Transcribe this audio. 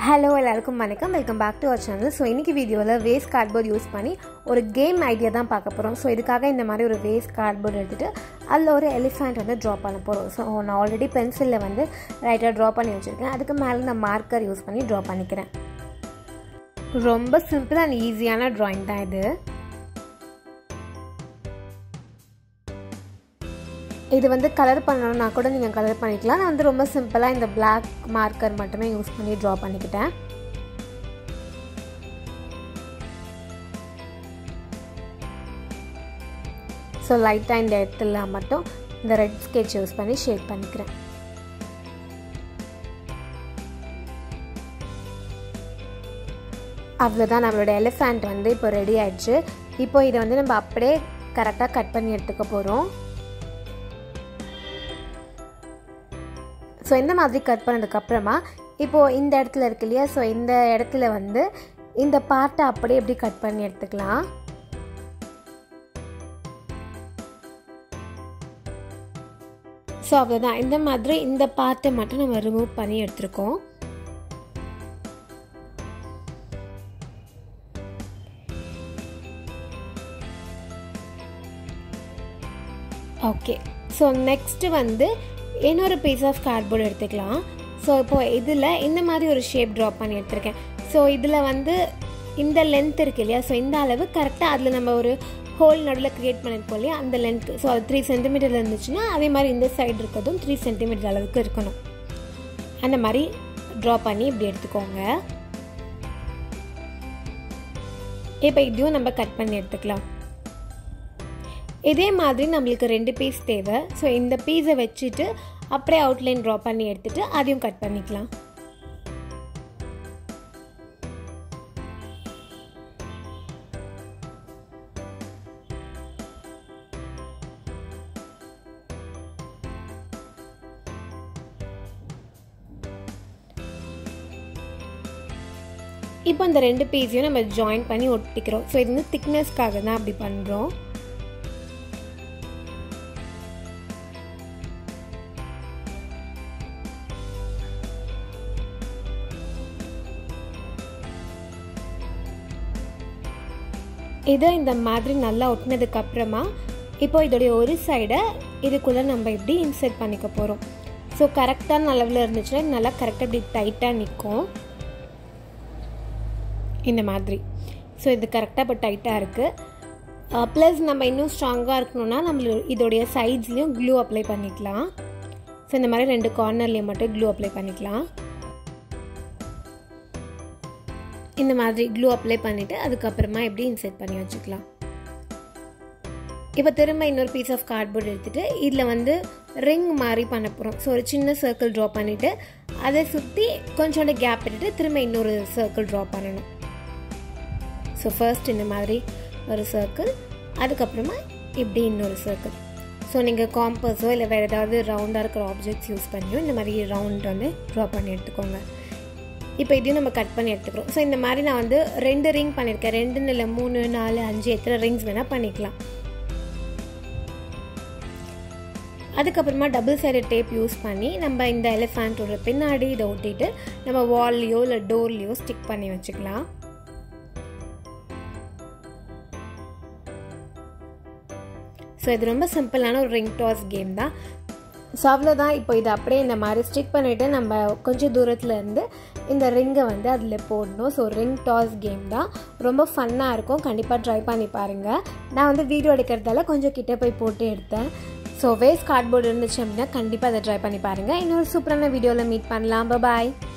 hello எல்லாருக்கும் வணக்கம் welcome back to our channel so இன்றைக்கி வீடியோவில் வேஸ்ட் கார்ட்போர்ட் யூஸ் பண்ணி ஒரு கேம் ஐடியா தான் பார்க்க போகிறோம் ஸோ இதுக்காக இந்த மாதிரி ஒரு வேஸ்ட் கார்ட்போர்ட் எடுத்துகிட்டு அதில் ஒரு எலிஃபண்ட் வந்து ட்ரா பண்ண போகிறோம் ஸோ நான் ஆல்ரெடி பென்சிலில் வந்து ரைட்டாக ட்ரா பண்ணி வச்சுருக்கேன் அதுக்கு மேலே நான் மார்க்கர் யூஸ் பண்ணி ட்ரா பண்ணிக்கிறேன் ரொம்ப சிம்பிள் அண்ட் ஈஸியான ட்ராயிங் தான் இது இது வந்து கலர் பண்ணணும்னா கூட நீங்கள் கலர் பண்ணிக்கலாம் நான் வந்து ரொம்ப சிம்பிளாக இந்த பிளாக் மார்க்கர் மட்டுமே யூஸ் பண்ணி ட்ரா பண்ணிக்கிட்டேன் ஸோ லைட்டாக இந்த இடத்துல மட்டும் இந்த ரெட் ஸ்கெட்ச் யூஸ் பண்ணி ஷேட் பண்ணிக்கிறேன் அவ்வளோதான் நம்மளோட எலிஃபண்ட் வந்து இப்போ ரெடி ஆயிடுச்சு இப்போ இதை வந்து நம்ம அப்படியே கரெக்டாக கட் பண்ணி எடுத்துக்க போகிறோம் ஸோ இந்த மாதிரி கட் பண்ணதுக்கப்புறமா இப்போது இந்த இடத்துல இருக்கு இல்லையா ஸோ இந்த இடத்துல வந்து இந்த பார்ட்டை அப்படியே எப்படி கட் பண்ணி எடுத்துக்கலாம் ஸோ அவ்வளோதான் இந்த மாதிரி இந்த பார்ட்டை மட்டும் நம்ம ரிமூவ் பண்ணி எடுத்துருக்கோம் ஓகே ஸோ நெக்ஸ்ட்டு வந்து இன்னொரு பீஸ் ஆஃப் கார்ட்போர்டு எடுத்துக்கலாம் ஸோ இப்போ இதில் இந்த மாதிரி ஒரு ஷேப் ட்ரா பண்ணி எடுத்திருக்கேன் ஸோ இதில் வந்து இந்த லென்த் இருக்கு இல்லையா ஸோ இந்த அளவு கரெக்டாக அதில் நம்ம ஒரு ஹோல் நடுவில் க்ரியேட் பண்ணியிருக்கோம் இல்லையா அந்த லென்த் ஸோ அது த்ரீ சென்டிமீட்டர் இருந்துச்சுன்னா அதே மாதிரி இந்த சைடு இருக்கிறதும் த்ரீ சென்டிமீட்டர் அளவுக்கு இருக்கணும் அந்த மாதிரி ட்ரா பண்ணி இப்படி எடுத்துக்கோங்க இப்போ இதையும் நம்ம கட் பண்ணி எடுத்துக்கலாம் இதே மாதிரி நம்மளுக்கு ரெண்டு பீஸ் தேவை ஸோ இந்த பீஸை வச்சுட்டு அப்படியே அவுட்லைன் ட்ரா பண்ணி எடுத்துட்டு அதையும் கட் பண்ணிக்கலாம் இப்போ இந்த ரெண்டு பீஸையும் நம்ம ஜாயின் பண்ணி ஒட்டிக்கிறோம் ஸோ இது வந்து திக்னஸ்க்காக தான் அப்படி பண்ணுறோம் இதை இந்த மாதிரி நல்லா ஒட்டினதுக்கு அப்புறமா இப்போ இதோடைய ஒரு சைடை இதுக்குள்ளே நம்ம இப்படி இன்சர்ட் பண்ணிக்க போகிறோம் ஸோ கரெக்டான அளவில் இருந்துச்சுன்னா நல்லா கரெக்டாக இப்படி டைட்டாக நிற்கும் இந்த மாதிரி ஸோ இது கரெக்டாக இப்போ டைட்டாக இருக்குது ப்ளஸ் நம்ம இன்னும் ஸ்ட்ராங்காக இருக்கணும்னா நம்ம இதோடைய சைட்ஸ்லேயும் க்ளூ அப்ளை பண்ணிக்கலாம் ஸோ இந்த மாதிரி ரெண்டு கார்னர்லேயும் மட்டும் க்ளூ அப்ளை பண்ணிக்கலாம் இந்த மாதிரி க்ளூ அப்ளை பண்ணிவிட்டு அதுக்கப்புறமா எப்படி இன்செர்ட் பண்ணி வச்சுக்கலாம் இப்போ திரும்ப இன்னொரு பீஸ் ஆஃப் கார்ட்போர்ட் எடுத்துகிட்டு இதில் வந்து ரிங் மாதிரி பண்ண போகிறோம் ஸோ ஒரு சின்ன சர்க்கிள் ட்ரா பண்ணிவிட்டு அதை சுற்றி கொஞ்சோண்டு கேப் விட்டுட்டு திரும்ப இன்னொரு சர்க்கிள் ட்ரா பண்ணணும் ஸோ ஃபர்ஸ்ட் இந்த மாதிரி ஒரு சர்க்கிள் அதுக்கப்புறமா இப்படி இன்னொரு சர்க்கிள் ஸோ நீங்கள் காம்பஸோ இல்லை வேறு ஏதாவது ரவுண்டாக இருக்கிற ஆப்ஜெக்ட்ஸ் யூஸ் பண்ணியோ இந்த மாதிரி ரவுண்ட் வந்து ட்ரா பண்ணி எடுத்துக்கோங்க இப்போ இதையும் நம்ம கட் பண்ணி எடுத்துக்கிறோம் ஸோ இந்த மாதிரி நான் வந்து ரெண்டு ரிங் பண்ணியிருக்கேன் ரெண்டுன்னு இல்லை மூணு நாலு அஞ்சு எத்தனை ரிங்ஸ் வேணால் பண்ணிக்கலாம் அதுக்கப்புறமா டபுள் சைடட் டேப் யூஸ் பண்ணி நம்ம இந்த எலிஃபண்ட்டோட பின்னாடி இதை ஒட்டிட்டு நம்ம வால்லையோ இல்லை டோர்லேயோ ஸ்டிக் பண்ணி வச்சுக்கலாம் ஸோ இது ரொம்ப சிம்பிளான ஒரு ரிங் டாஸ் கேம் தான் ஸோ அவ்வளோதான் இப்போ இதை அப்படியே இந்த மாதிரி ஸ்டிக் பண்ணிவிட்டு நம்ம கொஞ்சம் தூரத்தில் இருந்து இந்த ரிங்கை வந்து அதில் போடணும் ஸோ ரிங் டாஸ் கேம் தான் ரொம்ப ஃபன்னாக இருக்கும் கண்டிப்பாக ட்ரை பண்ணி பாருங்கள் நான் வந்து வீடியோ எடுக்கிறதால கொஞ்சம் கிட்டே போய் போட்டு எடுத்தேன் ஸோ வேஸ்ட் கார்ட்போர்டு இருந்துச்சு அப்படின்னா கண்டிப்பாக அதை ட்ரை பண்ணி பாருங்கள் இன்னொரு சூப்பரான வீடியோவில் மீட் பண்ணலாம் பாய்